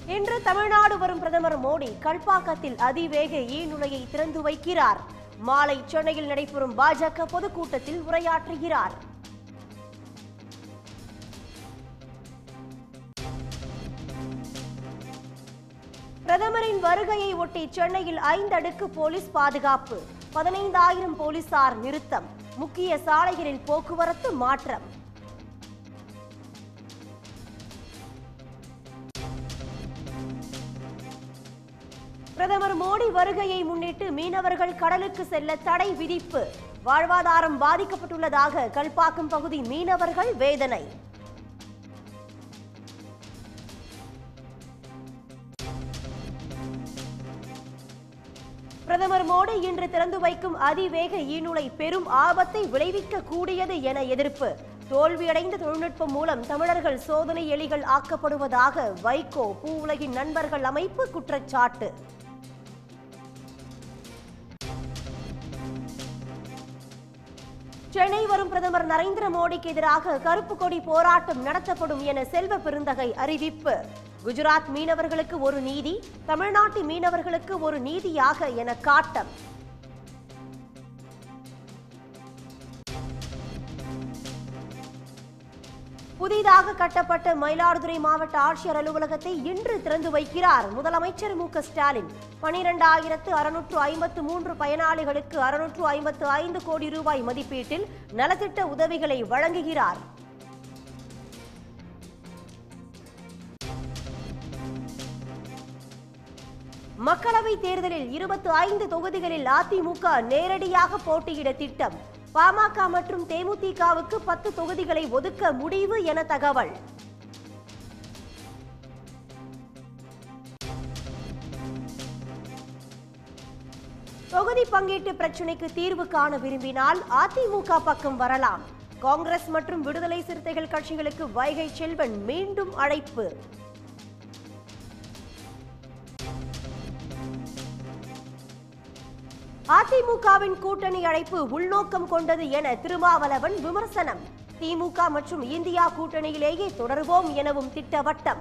இன்று தமிழ்நாடு வரும் பிரதமர் மோடி கல்பாக்கத்தில் அதிவேக ஈ நுழையை திறந்து வைக்கிறார் மாலை சென்னையில் நடைபெறும் பாஜக பொதுக்கூட்டத்தில் உரையாற்றுகிறார் பிரதமரின் வருகையை ஒட்டி சென்னையில் ஐந்தடுக்கு போலீஸ் பாதுகாப்பு பதினைந்தாயிரம் போலீசார் நிறுத்தம் முக்கிய சாலைகளில் போக்குவரத்து மாற்றம் பிரதமர் மோடி வருகையை முன்னிட்டு மீனவர்கள் கடலுக்கு செல்ல தடை விதிப்பு வாழ்வாதாரம் பாதிக்கப்பட்டுள்ளதாக கல்பாக்கம் பகுதி மீனவர்கள் வேதனை பிரதமர் மோடி இன்று திறந்து வைக்கும் அதிவேக ஈநுலை பெரும் ஆபத்தை விளைவிக்க கூடியது என எதிர்ப்பு தோல்வியடைந்த தொழில்நுட்பம் மூலம் தமிழர்கள் சோதனை எலிகள் ஆக்கப்படுவதாக வைகோ பூ உலகின் நண்பர்கள் அமைப்பு குற்றச்சாட்டு சென்னை வரும் பிரதமர் நரேந்திர மோடிக்கு எதிராக கருப்பு கொடி போராட்டம் நடத்தப்படும் என செல்வ பெருந்தகை அறிவிப்பு குஜராத் மீனவர்களுக்கு ஒரு நீதி தமிழ்நாட்டு மீனவர்களுக்கு ஒரு நீதியாக என காட்டம் புதிதாக கட்டப்பட்ட மயிலாடுதுறை மாவட்ட ஆட்சியர் அலுவலகத்தை இன்று திறந்து வைக்கிறார் முதலமைச்சர் மு க ஸ்டாலின் பனிரெண்டாயிரத்து அறுநூற்று ஐம்பத்து மூன்று பயனாளிகளுக்கு அறுநூற்று ஐம்பத்து ஐந்து கோடி ரூபாய் மதிப்பீட்டில் நலத்திட்ட உதவிகளை வழங்குகிறார் மக்களவை தேர்தலில் இருபத்தி ஐந்து தொகுதிகளில் அதிமுக நேரடியாக போட்டியிட திட்டம் பாமக மற்றும் தேமுதிகவுக்கு பத்து தொகுதிகளை ஒதுக்க முடிவு என தகவல் தொகுதி பங்கீட்டு பிரச்சினைக்கு தீர்வு காண விரும்பினால் அதிமுக பக்கம் வரலாம் காங்கிரஸ் மற்றும் விடுதலை சிறுத்தைகள் கட்சிகளுக்கு வைகை செல்வன் மீண்டும் அழைப்பு அதிமுகவின் கூட்டணி அழைப்பு உள்நோக்கம் கொண்டது என திருமாவளவன் விமர்சனம் திமுக மற்றும் இந்தியா கூட்டணியிலேயே தொடர்வோம் எனவும் திட்டவட்டம்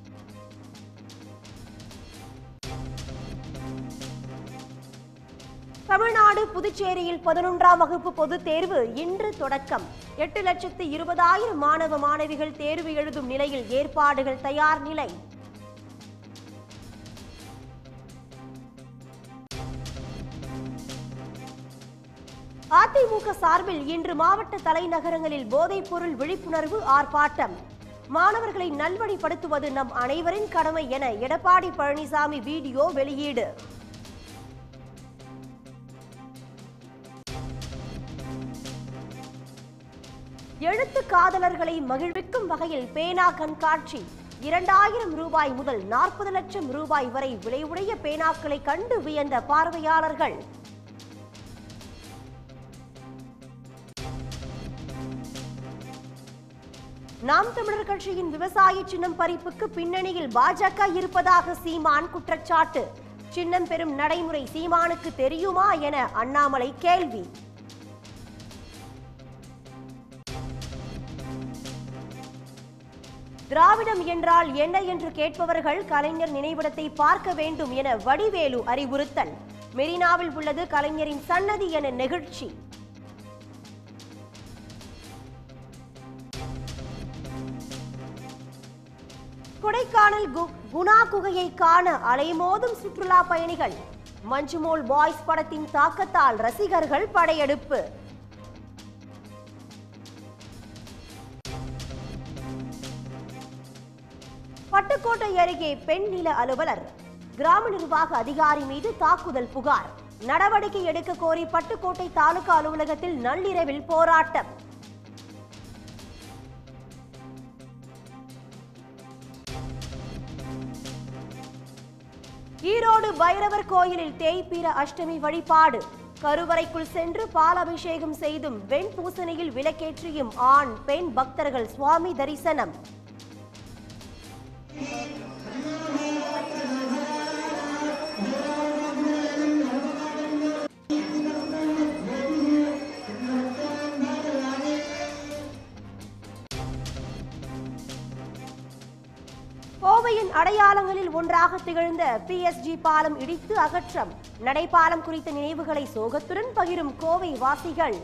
தமிழ்நாடு புதுச்சேரியில் பதினொன்றாம் வகுப்பு பொதுத் தேர்வு இன்று தொடக்கம் எட்டு லட்சத்து இருபதாயிரம் மாணவ மாணவிகள் தேர்வு எழுதும் நிலையில் ஏற்பாடுகள் தயார் நிலை அதிமுக சார்பில் இன்று மாவட்ட தலைநகரங்களில் போதைப் பொருள் விழிப்புணர்வு ஆர்ப்பாட்டம் மாணவர்களை நல்வழிப்படுத்துவது நம் அனைவரின் கடமை என எடப்பாடி பழனிசாமி வீடியோ வெளியீடு எழுத்து காதலர்களை மகிழ்விக்கும் வகையில் பேனா கண்காட்சி இரண்டாயிரம் ரூபாய் முதல் நாற்பது லட்சம் ரூபாய் வரை விலையுடைய பேனாக்களை கண்டு வியந்த பார்வையாளர்கள் நாம் தமிழர் கட்சியின் விவசாய சின்னம் பறிப்புக்கு பின்னணியில் பாஜக இருப்பதாக சீமான் குற்றச்சாட்டு சின்னம் பெறும் நடைமுறை சீமானுக்கு தெரியுமா என அண்ணாமலை கேள்வி திராவிடம் என்றால் என்ன என்று கேட்பவர்கள் கலைஞர் நினைவிடத்தை பார்க்க வேண்டும் என வடிவேலு அறிவுறுத்தல் மெரினாவில் உள்ளது கலைஞரின் சன்னதி என நெகிழ்ச்சி கொடைக்கானல் கு- குணா குகையை காண அலைமோதும் சுற்றுலா பயணிகள் மஞ்சுமோல் பாய்ஸ் படத்தின் தாக்கத்தால் ரசிகர்கள் படையெடுப்பு பட்டுக்கோட்டை அருகே பெண் நில அலுவலர் கிராம நிர்வாக அதிகாரி மீது தாக்குதல் புகார் நடவடிக்கை எடுக்க கோரி பட்டுக்கோட்டை தாலுகா அலுவலகத்தில் நள்ளிரவில் போராட்டம் ஈரோடு பைரவர் கோயிலில் தேய்பிர அஷ்டமி வழிபாடு கருவறைக்குள் சென்று பால் அபிஷேகம் செய்தும் வெண் பூசணியில் விளக்கேற்றியும் ஆண் பெண் பக்தர்கள் சுவாமி தரிசனம் கோவையின் அடையாளங்களில் ஒன்றாக திகழ்ந்த பிஎஸ்ஜி பாலம் இடித்து அகற்றம் நடைபாலம் குறித்த நினைவுகளை சோகத்துடன் பகிரும் கோவை வாசிகள்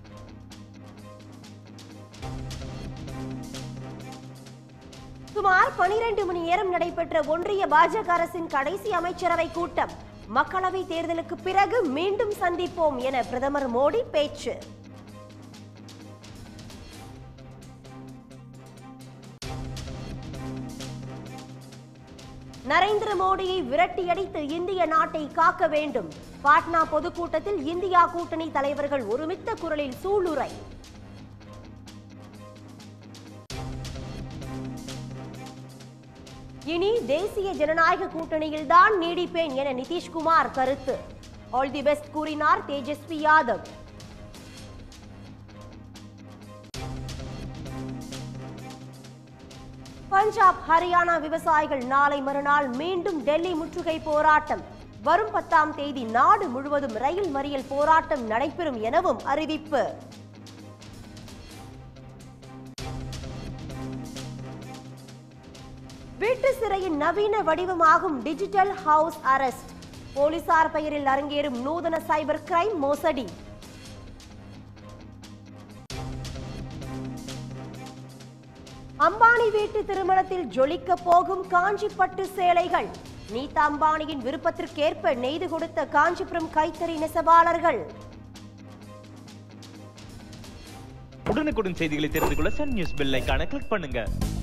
சுமார் பனிரெண்டு மணி நேரம் நடைபெற்ற ஒன்றிய பாஜக அரசின் கடைசி அமைச்சரவை கூட்டம் மக்களவை தேர்தலுக்கு பிறகு மீண்டும் சந்திப்போம் என பிரதமர் மோடி பேச்சு நரேந்திர மோடியை விரட்டியடித்து இந்திய நாட்டை காக்க வேண்டும் பாட்னா பொதுக்கூட்டத்தில் இந்தியா கூட்டணி தலைவர்கள் ஒருமித்த குரலில் சூளுரை இனி தேசிய ஜனநாயக கூட்டணியில் தான் நீடிப்பேன் என நிதிஷ்குமார் கருத்து ஆல் தி பெஸ்ட் கூறினார் தேஜஸ்வி யாதவ் பஞ்சாப் ஹரியானா விவசாயிகள் நாளை மறுநாள் மீண்டும் டெல்லி முற்றுகை போராட்டம் வரும் பத்தாம் தேதி நாடு முழுவதும் ரயில் மறியல் போராட்டம் நடைபெறும் எனவும் அறிவிப்பு வீட்டு சிறையின் நவீன வடிவமாகும் டிஜிட்டல் ஹவுஸ் அரெஸ்ட் போலீசார் பெயரில் அரங்கேறும் நூதன சைபர் கிரைம் மோசடி அம்பானி வீட்டு திருமணத்தில் ஜொலிக்க போகும் காஞ்சிப்பட்டு சேலைகள் நீதா அம்பானியின் விருப்பத்திற்கேற்ப நெய்து கொடுத்த காஞ்சிபுரம் கைத்தறி நெசவாளர்கள் உடனுக்குடன் செய்திகளை தெரிந்து கொள்ள சன் நியூஸ் பெல் ஐகானை கிளிக் பண்ணுங்க